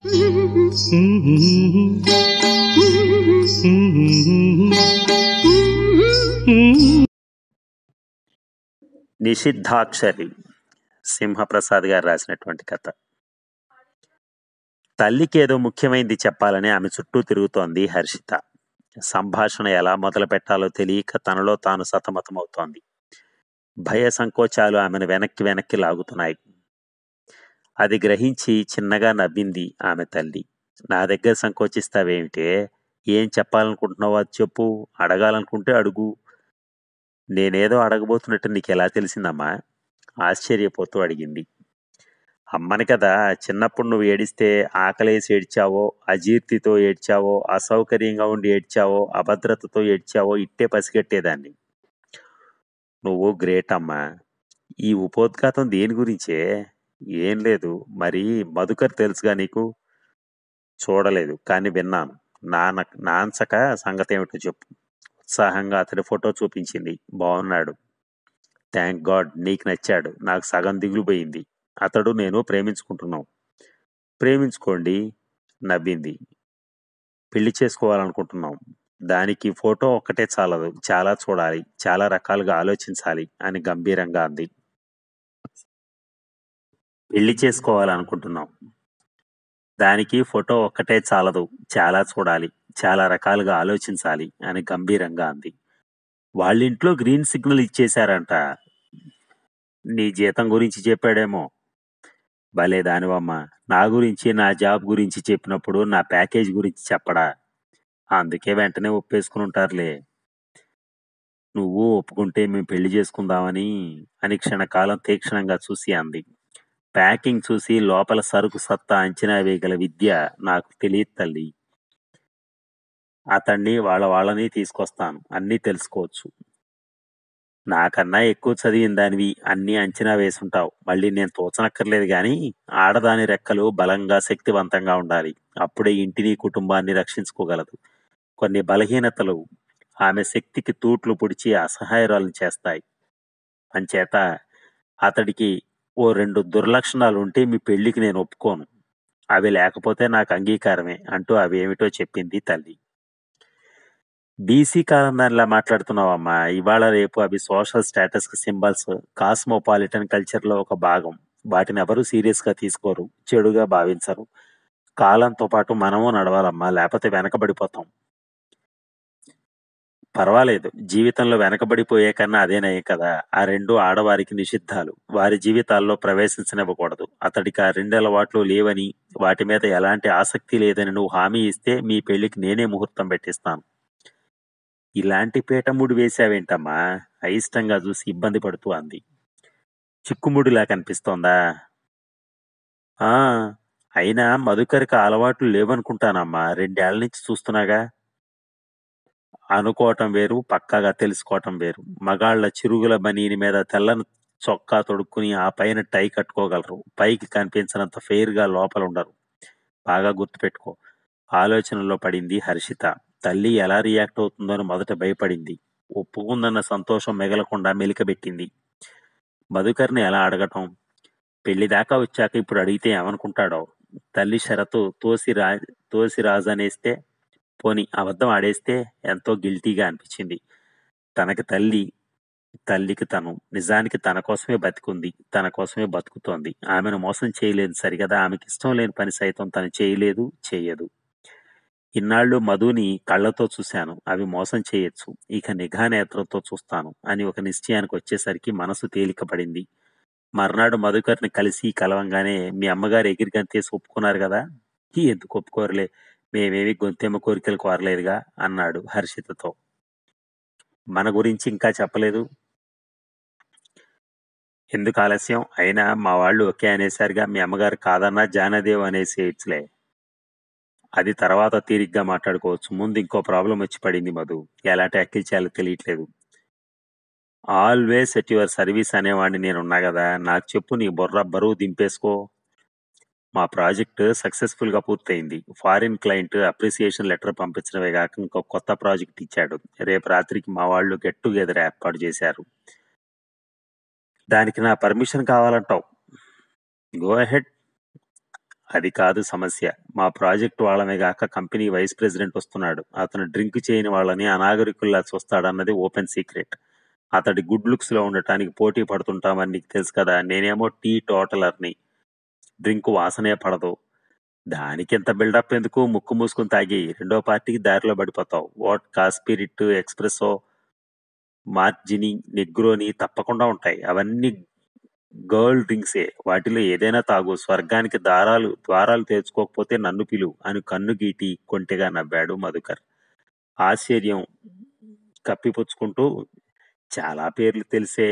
నిషిద్ధాక్షరి సింహప్రసాద్ గారు రాసినటువంటి కథ తల్లికి ఏదో ముఖ్యమైనది చెప్పాలని ఆమె చుట్టూ తిరుగుతోంది హర్షిత సంభాషణ ఎలా మొదలు పెట్టాలో తెలియక తనలో తాను సతమతమవుతోంది భయ సంకోచాలు ఆమెను వెనక్కి వెనక్కి లాగుతున్నాయి అది గ్రహించి చిన్నగా నవ్వింది ఆమె తల్లి నా దగ్గర సంకోచిస్తావేమిటే ఏం చెప్పాలనుకుంటున్నావో అది చెప్పు అడగాలనుకుంటే అడుగు నేనేదో అడగబోతున్నట్టు నీకు ఎలా తెలిసిందమ్మా ఆశ్చర్యపోతూ అడిగింది అమ్మని కదా చిన్నప్పుడు నువ్వు ఏడిస్తే ఆకలేసి ఏడ్చావో అజీర్తితో ఏడ్చావో అసౌకర్యంగా ఉండి ఏడ్చావో అభద్రతతో ఏడ్చావో ఇట్టే పసిగట్టేదాన్ని నువ్వు గ్రేట్ అమ్మా ఈ ఉపోద్ఘాతం దేని గురించే ఏం లేదు మరి మధుకర్ తెలుసుగా నీకు చూడలేదు కానీ విన్నాను నాన్న నాన్సక సంగతి ఏమిటో చెప్పు ఉత్సాహంగా అతడి ఫోటో చూపించింది బాగున్నాడు థ్యాంక్ గాడ్ నీకు నచ్చాడు నాకు సగం దిగులు పోయింది అతడు నేను ప్రేమించుకుంటున్నాం ప్రేమించుకోండి నవ్వింది పెళ్లి చేసుకోవాలనుకుంటున్నాం దానికి ఫోటో ఒక్కటే చాలదు చాలా చూడాలి చాలా రకాలుగా ఆలోచించాలి అని గంభీరంగా అంది పెళ్లి చేసుకోవాలనుకుంటున్నాం దానికి ఫోటో ఒక్కటే చాలదు చాలా చూడాలి చాలా రకాలుగా ఆలోచించాలి అని గంభీరంగా అంది వాళ్ళింట్లో గ్రీన్ సిగ్నల్ ఇచ్చేశారంట నీ జీతం గురించి చెప్పాడేమో భలే దానివమ్మా నా గురించి నా జాబ్ గురించి చెప్పినప్పుడు నా ప్యాకేజ్ గురించి చెప్పడా అందుకే వెంటనే ఒప్పేసుకుని ఉంటారులే నువ్వు ఒప్పుకుంటే మేము పెళ్లి చేసుకుందామని అని క్షణకాలం తీక్షణంగా చూసి అంది ప్యాకింగ్ చూసి లోపల సరుకు సత్తా అంచనా వేయగల విద్య నాకు తెలియదు తల్లి అతన్ని వాళ్ళ వాళ్ళని తీసుకొస్తాను అన్నీ తెలుసుకోవచ్చు నాకన్నా ఎక్కువ చదివిన దానివి అన్నీ అంచనా వేసుంటావు మళ్ళీ నేను తోచనక్కర్లేదు గాని ఆడదాని రెక్కలు బలంగా శక్తివంతంగా ఉండాలి అప్పుడే ఇంటిని కుటుంబాన్ని రక్షించుకోగలదు కొన్ని బలహీనతలు ఆమె శక్తికి తూట్లు పొడిచి అసహాయరాలను చేస్తాయి అంచేత అతడికి ఓ రెండు దుర్లక్షణాలు ఉంటే మీ పెళ్లికి నేను ఒప్పుకోను అవి లేకపోతే నాకు అంగీకారమే అంటూ అవి ఏమిటో చెప్పింది తల్లి బీసీ కాలం దానిలా మాట్లాడుతున్నావమ్మా ఇవాళ రేపు అవి social status symbols cosmopolitan culture లో ఒక భాగం వాటిని ఎవరు సీరియస్ గా తీసుకోరు చెడుగా భావించరు కాలంతో పాటు మనము నడవాలమ్మా లేకపోతే వెనకబడిపోతాం పర్వాలేదు జీవితంలో వెనకబడిపోయే కన్నా అదేనయ్యే కదా ఆ రెండు ఆడవారికి నిషిద్ధాలు వారి జీవితాల్లో ప్రవేశించనివ్వకూడదు అతడికి ఆ రెండు అలవాట్లు లేవని వాటి మీద ఎలాంటి ఆసక్తి లేదని నువ్వు హామీ ఇస్తే మీ పెళ్లికి నేనే ముహూర్తం పెట్టిస్తాను ఇలాంటి పీటముడి వేశావేంటమ్మా అయిష్టంగా చూసి ఇబ్బంది పడుతూ అంది చిక్కుముడిలా కనిపిస్తోందా ఆ అయినా మధుకరికి ఆ అలవాట్లు లేవనుకుంటానమ్మా రెండేళ్ల నుంచి చూస్తున్నాగా అనుకోవటం వేరు పక్కాగా తెలుసుకోవటం వేరు మగాళ్ళ చిరుగుల బనీని మీద తెల్లని చొక్కా తొడుక్కుని ఆ పైన టై కట్టుకోగలరు పైకి కనిపించినంత ఫెయిర్ గా లోపల ఉండరు బాగా గుర్తుపెట్టుకో ఆలోచనలో పడింది హర్షిత తల్లి ఎలా రియాక్ట్ అవుతుందో అని మొదట భయపడింది ఒప్పుకుందన్న సంతోషం మిగలకుండా మెలికబెట్టింది మధుకర్ని ఎలా అడగటం పెళ్లి దాకా వచ్చాక ఇప్పుడు అడిగితే ఏమనుకుంటాడో తల్లి షరతు తోసి రా తోసి రాజనేస్తే పోని అబద్ధం ఆడేస్తే ఎంతో గిల్టీగా అనిపించింది తనకి తల్లి తల్లికి తను నిజానికి తన కోసమే బతికుంది తన కోసమే బతుకుతోంది ఆమెను మోసం చేయలేదు సరిగదా ఆమెకి ఇష్టం లేని పని సైతం తను చేయలేదు చేయదు ఇన్నాళ్ళు మధుని కళ్ళతో చూశాను అవి మోసం చేయొచ్చు ఇక నిఘా నేత్రంతో చూస్తాను అని ఒక నిశ్చయానికి వచ్చేసరికి మనసు తేలికపడింది మర్నాడు మధుకర్ని కలిసి కలవంగానే మీ అమ్మగారు ఎగిరి గంతేసి ఒప్పుకున్నారు కదా "ఈ ఎందుకు ఒప్పుకోరులే మేమేమి గొంతెమ్మ కోరికలు కోరలేదుగా అన్నాడు హర్షితతో మన గురించి ఇంకా చెప్పలేదు ఎందుకు ఆలస్యం అయినా మా వాళ్ళు ఒకే అనేసరిగా మీ అమ్మగారు కాదన్నా జానదేవ్ అనేసేయచ్చులే అది తర్వాత తీరిగ్గా మాట్లాడుకోవచ్చు ముందు ఇంకో ప్రాబ్లం వచ్చి పడింది మధు ఎలా ట్యాకిల్ చేయాలో తెలియట్లేదు ఆల్వేస్ ఎట్ యువర్ సర్వీస్ అనేవాడిని నేను ఉన్నా కదా నాకు చెప్పు నీ బుర్ర బరువు దింపేసుకో మా ప్రాజెక్ట్ సక్సెస్ఫుల్ గా పూర్తయింది ఫారిన్ క్లయింట్ అప్రిసియేషన్ లెటర్ పంపించడమే కాక ఇంకో కొత్త ప్రాజెక్ట్ ఇచ్చాడు రేపు రాత్రికి మా వాళ్ళు గెట్ టుగెదర్ ఏర్పాటు చేశారు దానికి నా పర్మిషన్ కావాలంటావు గో అహెడ్ అది కాదు సమస్య మా ప్రాజెక్ట్ వాళ్ళమే గాక కంపెనీ వైస్ ప్రెసిడెంట్ వస్తున్నాడు అతను డ్రింక్ చేయని వాళ్ళని అనాగరికుల్లా చూస్తాడన్నది ఓపెన్ సీక్రెట్ అతడి గుడ్ లుక్స్ లో ఉండటానికి పోటీ పడుతుంటామని నీకు తెలుసు కదా నేనేమో టీ టోటలర్ని డ్రింక్ వాసనే పడదు దానికి ఎంత బిల్డప్ ఎందుకు ముక్కు మూసుకుని తాగి రెండో పార్టీకి దారిలో పడిపోతావు వోడ్కా స్పిరిట్ ఎక్స్ప్రెసో మార్జిని నెగ్రోని తప్పకుండా ఉంటాయి అవన్నీ గర్ల్ డ్రింక్సే వాటిలో ఏదైనా తాగు స్వర్గానికి దారాలు ద్వారాలు తెరుచుకోకపోతే నన్ను పిలు అని కన్ను గీటి కొంటెగా నవ్వాడు మధుకర్ ఆశ్చర్యం కప్పిపుచ్చుకుంటూ చాలా పేర్లు తెలిసే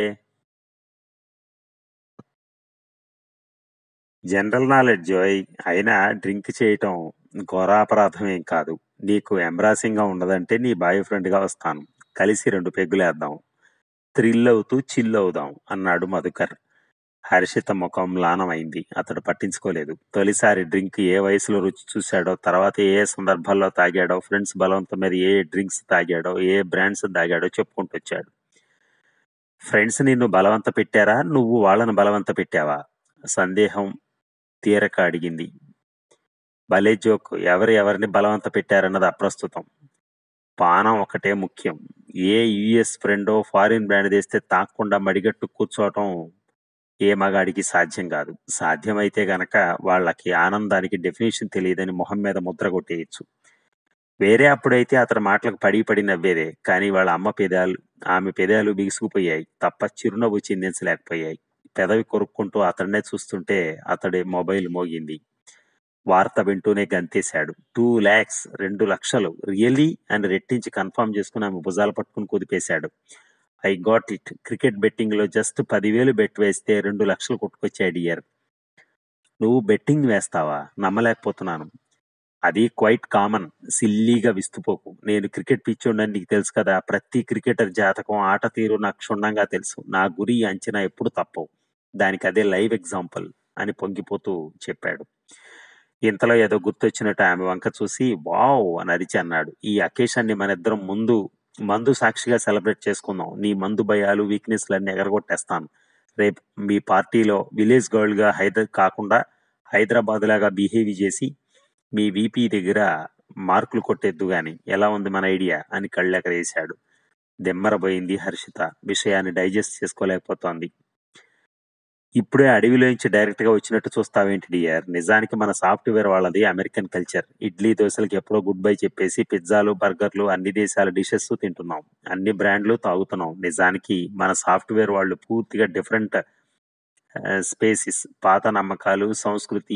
జనరల్ నాలెడ్జ్ జోయ్ అయినా డ్రింక్ చేయటం ఘోరాపరాధం ఏం కాదు నీకు ఎంబ్రాసింగ్ గా ఉండదంటే నీ బాయ్ ఫ్రెండ్ గా వస్తాను కలిసి రెండు పెగ్గులేద్దాం థ్రిల్ అవుతూ చిల్ అవుదాం అన్నాడు మధుకర్ హర్షిత ముఖం లానమైంది అతడు పట్టించుకోలేదు తొలిసారి డ్రింక్ ఏ వయసులో రుచి చూశాడో తర్వాత ఏ సందర్భాల్లో తాగాడో ఫ్రెండ్స్ బలవంతం మీద ఏ డ్రింక్స్ తాగాడో ఏ బ్రాండ్స్ తాగాడో చెప్పుకుంటూ వచ్చాడు ఫ్రెండ్స్ నిన్ను బలవంత పెట్టారా నువ్వు వాళ్ళని బలవంత పెట్టావా సందేహం తీరక అడిగింది భలే జోక్ ఎవరు ఎవరిని బలవంత పెట్టారన్నది అప్రస్తుతం పానం ఒకటే ముఖ్యం ఏ యుఎస్ ఫ్రెండో ఫారిన్ బ్రాండ్ తెస్తే తాకుండా మడిగట్టు కూర్చోవటం ఏ మగాడికి సాధ్యం కాదు సాధ్యమైతే గనక వాళ్ళకి ఆనందానికి డెఫినేషన్ తెలియదని మొహం మీద ముద్ర కొట్టేయచ్చు వేరే అప్పుడైతే అతని మాటలకు పడి పడి నవ్వేదే కానీ వాళ్ళ అమ్మ పెదాలు ఆమె పెదాలు బిగుసుకుపోయాయి తప్ప చిరునవ్వు చిందించలేకపోయాయి పెదవి కొరుక్కుంటూ అతన్నే చూస్తుంటే అతడి మొబైల్ మోగింది వార్త వింటూనే గంతేశాడు టూ ల్యాక్స్ రెండు లక్షలు రియలీ అని రెట్టించి కన్ఫర్మ్ చేసుకుని ఆమె భుజాలు పట్టుకుని కుదిపేశాడు I got it cricket betting లో జస్ట్ పదివేలు బెట్ వేస్తే రెండు లక్షలు కొట్టుకొచ్చాడు ఇయర్ నువ్వు బెట్టింగ్ వేస్తావా నమ్మలేకపోతున్నాను అది క్వైట్ కామన్ సిల్లీగా విస్తుపోకు నేను క్రికెట్ పిచ్చోడని నీకు తెలుసు కదా ప్రతి క్రికెటర్ జాతకం ఆట తీరు నాకు క్షుణ్ణంగా తెలుసు నా గురి అంచనా ఎప్పుడు తప్పవు దానికి అదే లైవ్ ఎగ్జాంపుల్ అని పొంగిపోతూ చెప్పాడు ఇంతలో ఏదో గుర్తొచ్చినట్టు ఆమె వంక చూసి వావ్ అని అరిచి అన్నాడు ఈ అకేషన్ని మన ఇద్దరం ముందు మందు సాక్షిగా సెలబ్రేట్ చేసుకుందాం నీ మందు భయాలు వీక్నెస్లన్నీ ఎగరగొట్టేస్తాను రేపు మీ పార్టీలో విలేజ్ గర్ల్ గా హైదర్ కాకుండా హైదరాబాద్ లాగా బిహేవ్ చేసి మీ వీపీ దగ్గర మార్కులు కొట్టేద్దు గాని ఎలా ఉంది మన ఐడియా అని కళ్ళెకరేశాడు దెమ్మరబోయింది హర్షిత విషయాన్ని డైజెస్ట్ చేసుకోలేకపోతోంది ఇప్పుడే అడవిలోంచి డైరెక్ట్ గా వచ్చినట్టు చూస్తావేంటి డియర్ నిజానికి మన సాఫ్ట్వేర్ వాళ్ళది అమెరికన్ కల్చర్ ఇడ్లీ దోశలకి ఎప్పుడో గుడ్ బై చెప్పేసి పిజ్జాలు బర్గర్లు అన్ని దేశాల డిషెస్ తింటున్నాం అన్ని బ్రాండ్లు తాగుతున్నాం నిజానికి మన సాఫ్ట్వేర్ వాళ్ళు పూర్తిగా డిఫరెంట్ స్పేసిస్ పాత నమ్మకాలు సంస్కృతి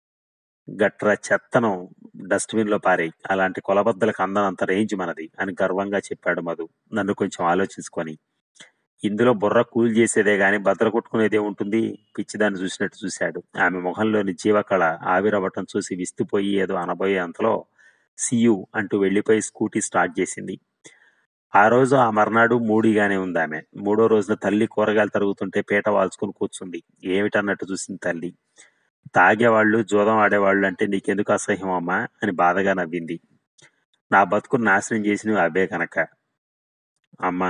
గట్ర చెత్తను డస్ట్బిన్ లో పారేయి అలాంటి కొలబద్దలకు అందనంత రేంజ్ మనది అని గర్వంగా చెప్పాడు మధు నన్ను కొంచెం ఆలోచించుకొని ఇందులో బుర్ర కూల్ చేసేదే గాని బద్దలు కొట్టుకునేదే ఉంటుంది పిచ్చిదాన్ని చూసినట్టు చూశాడు ఆమె ముఖంలోని జీవకళ ఆవిరవటం చూసి విస్తుపోయి ఏదో అనబోయే అంతలో సియు అంటూ వెళ్లిపోయి స్కూటీ స్టార్ట్ చేసింది ఆ రోజు ఆ మర్నాడు మూడీగానే ఉంది ఆమె మూడో రోజున తల్లి కూరగాయలు తరుగుతుంటే పీట వాల్చుకుని కూర్చుంది ఏమిటన్నట్టు చూసింది తల్లి తాగేవాళ్ళు జూదం ఆడేవాళ్ళు అంటే నీకెందుకు అసహ్యం అమ్మా అని బాధగా నవ్వింది నా బతుకును నాశనం చేసినవి అవే కనుక అమ్మా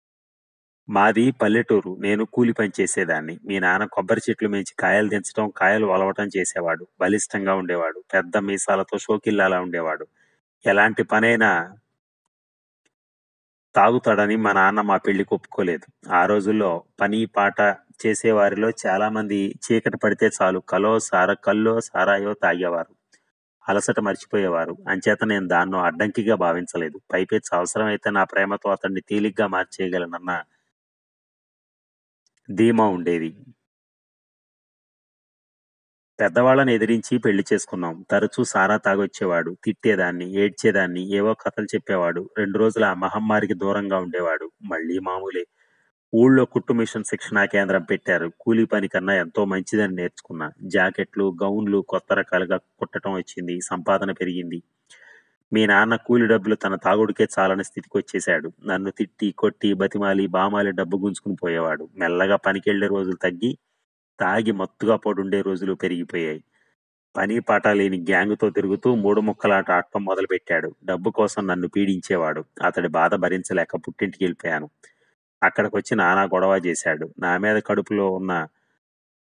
మాది పల్లెటూరు నేను కూలి పని చేసేదాన్ని మీ నాన్న కొబ్బరి చెట్లు మించి కాయలు దించడం కాయలు వలవటం చేసేవాడు బలిష్టంగా ఉండేవాడు పెద్ద మీసాలతో షోకిల్లాలా ఉండేవాడు ఎలాంటి పనైనా తాగుతాడని మా నాన్న మా పెళ్లికి ఒప్పుకోలేదు ఆ రోజుల్లో పని పాట చేసేవారిలో చాలా మంది చీకటి పడితే చాలు కలో సార కల్లో సారాయో తాగేవారు అలసట మర్చిపోయేవారు అంచేత నేను దాన్నో అడ్డంకిగా భావించలేదు పైపెచ్చు అవసరమైతే నా ప్రేమతో అతన్ని తేలిగ్గా మార్చేయగలనన్న ధీమా ఉండేది పెద్దవాళ్ళని ఎదిరించి పెళ్లి చేసుకున్నాం తరచూ సారా తాగొచ్చేవాడు తిట్టేదాన్ని ఏడ్చేదాన్ని ఏవో కథలు చెప్పేవాడు రెండు రోజులు ఆ మహమ్మారికి దూరంగా ఉండేవాడు మళ్ళీ మామూలే ఊళ్ళో కుట్టు మిషన్ శిక్షణా కేంద్రం పెట్టారు కూలీ పని కన్నా ఎంతో మంచిదని నేర్చుకున్నా జాకెట్లు గౌన్లు కొత్త రకాలుగా కుట్టడం వచ్చింది సంపాదన పెరిగింది మీ నాన్న కూలి డబ్బులు తన తాగుడికే చాలని స్థితికి వచ్చేశాడు నన్ను తిట్టి కొట్టి బతిమాలి బామాలి డబ్బు గుంజుకుని పోయేవాడు మెల్లగా పనికెళ్లే రోజులు తగ్గి తాగి మత్తుగా పడుండే రోజులు పెరిగిపోయాయి పని పాట లేని గ్యాంగుతో తిరుగుతూ మూడు ముక్కలాట ఆడటం మొదలుపెట్టాడు డబ్బు కోసం నన్ను పీడించేవాడు అతడి బాధ భరించలేక పుట్టింటికి వెళ్ళిపోయాను అక్కడికి వచ్చి నానా గొడవ చేశాడు నా మీద కడుపులో ఉన్న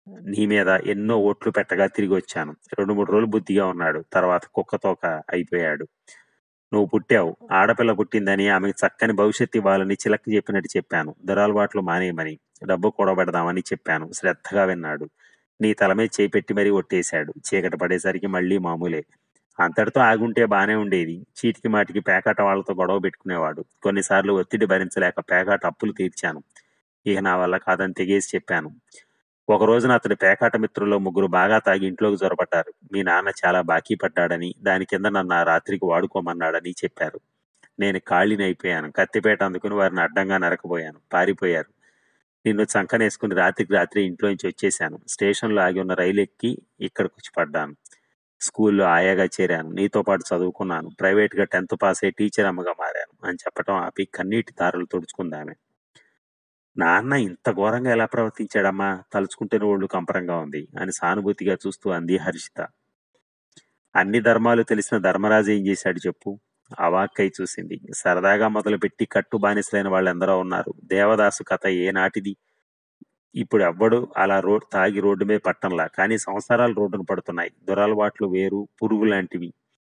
నీ మీద ఎన్నో ఓట్లు పెట్టగా తిరిగి వచ్చాను రెండు మూడు రోజులు బుద్ధిగా ఉన్నాడు తర్వాత కుక్కతోక అయిపోయాడు నువ్వు పుట్టావు ఆడపిల్ల పుట్టిందని ఆమెకు చక్కని భవిష్యత్తు ఇవ్వాలని చిలక్కి చెప్పినట్టు చెప్పాను దురాలవాట్లు మానేయమని డబ్బు కూడబెడదామని చెప్పాను శ్రద్ధగా విన్నాడు నీ తల మీద చేయి పెట్టి మరీ ఒట్టేశాడు చీకటి పడేసరికి మళ్ళీ మామూలే అంతటితో ఆగుంటే బానే ఉండేది చీటికి మాటికి పేకాట వాళ్ళతో గొడవ పెట్టుకునేవాడు కొన్నిసార్లు ఒత్తిడి భరించలేక పేకాట అప్పులు తీర్చాను ఇక నా వల్ల కాదని తెగేసి చెప్పాను ఒక రోజున అతడి పేకాట మిత్రుల్లో ముగ్గురు బాగా తాగి ఇంట్లోకి జొరబడ్డారు మీ నాన్న చాలా బాకీ పడ్డాడని దాని కింద నన్ను ఆ రాత్రికి వాడుకోమన్నాడని చెప్పారు నేను ఖాళీని అయిపోయాను కత్తిపేట అందుకుని వారిని అడ్డంగా నరకబోయాను పారిపోయారు నిన్ను చంకనేసుకుని రాత్రికి రాత్రి ఇంట్లోంచి వచ్చేశాను స్టేషన్లో ఆగి ఉన్న రైలు ఎక్కి ఇక్కడికి వచ్చి పడ్డాను స్కూల్లో ఆయాగా చేరాను నీతో పాటు చదువుకున్నాను ప్రైవేట్గా టెన్త్ పాస్ అయ్యి టీచర్ అమ్మగా మారాను అని చెప్పటం ఆపి కన్నీటి తారలు తుడుచుకుందామె నాన్న ఇంత ఘోరంగా ఎలా ప్రవర్తించాడమ్మా తలుచుకుంటేనే ఒళ్ళు కంపరంగా ఉంది అని సానుభూతిగా చూస్తూ అంది హర్షిత అన్ని ధర్మాలు తెలిసిన ధర్మరాజు ఏం చేశాడు చెప్పు అవాక్కై చూసింది సరదాగా మొదలుపెట్టి కట్టు బానిసలైన వాళ్ళెందరో ఉన్నారు దేవదాసు కథ ఏనాటిది ఇప్పుడు ఎవ్వడు అలా రోడ్ తాగి రోడ్డు మీద పట్టంలా కానీ సంవత్సరాలు రోడ్డును పడుతున్నాయి దురలవాట్లు వేరు పురుగు లాంటివి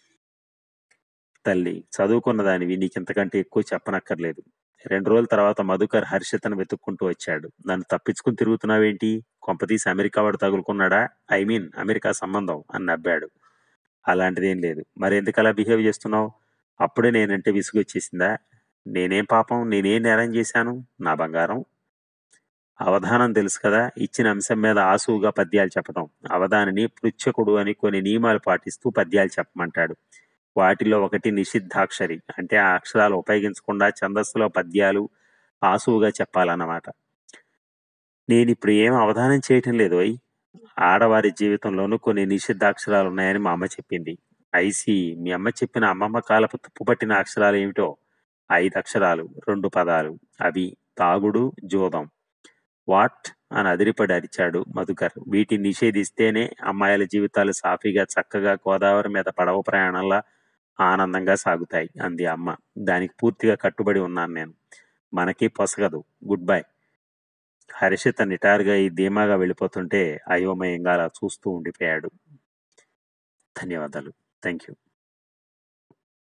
తల్లి చదువుకున్న దానివి నీకింతకంటే ఎక్కువ చెప్పనక్కర్లేదు రెండు రోజుల తర్వాత మధుకర్ హర్షితను వెతుక్కుంటూ వచ్చాడు నన్ను తప్పించుకుని తిరుగుతున్నావేంటి కొంపతీసి అమెరికా వాడు తగులుకున్నాడా ఐ మీన్ అమెరికా సంబంధం అని నవ్వాడు అలాంటిదేం లేదు మరెందుకు అలా బిహేవ్ చేస్తున్నావు అప్పుడే నేనంటే విసుగు వచ్చేసిందా నేనేం పాపం నేనేం నేరం చేశాను నా బంగారం అవధానం తెలుసు కదా ఇచ్చిన అంశం మీద ఆసువుగా పద్యాలు చెప్పడం అవధానిని పృచ్ఛకుడు అని కొన్ని నియమాలు పాటిస్తూ పద్యాలు చెప్పమంటాడు వాటిలో ఒకటి నిషిద్ధాక్షరి అంటే ఆ అక్షరాలు ఉపయోగించకుండా ఛందస్సులో పద్యాలు ఆసువుగా చెప్పాలన్నమాట నేను ఇప్పుడు ఏం అవధానం చేయటం లేదు అయ్ ఆడవారి జీవితంలోనూ కొన్ని నిషిద్ధాక్షరాలు ఉన్నాయని మా అమ్మ చెప్పింది ఐసి మీ అమ్మ చెప్పిన అమ్మమ్మ కాలపు తుప్పుపట్టిన అక్షరాలు ఏమిటో ఐదు అక్షరాలు రెండు పదాలు అవి తాగుడు జోదం వాట్ అని అదిరిపడి అరిచాడు మధుకర్ వీటిని నిషేధిస్తేనే అమ్మాయిల జీవితాలు సాఫీగా చక్కగా గోదావరి మీద పడవ ప్రయాణంలా ఆనందంగా సాగుతాయి అంది అమ్మ దానికి పూర్తిగా కట్టుబడి ఉన్నాను నేను మనకి పొసగదు గుడ్ బై హర్షిత నిటారుగా ఈ ధీమాగా వెళ్ళిపోతుంటే అయోమయంగా అలా చూస్తూ ఉండిపోయాడు ధన్యవాదాలు థ్యాంక్ యూ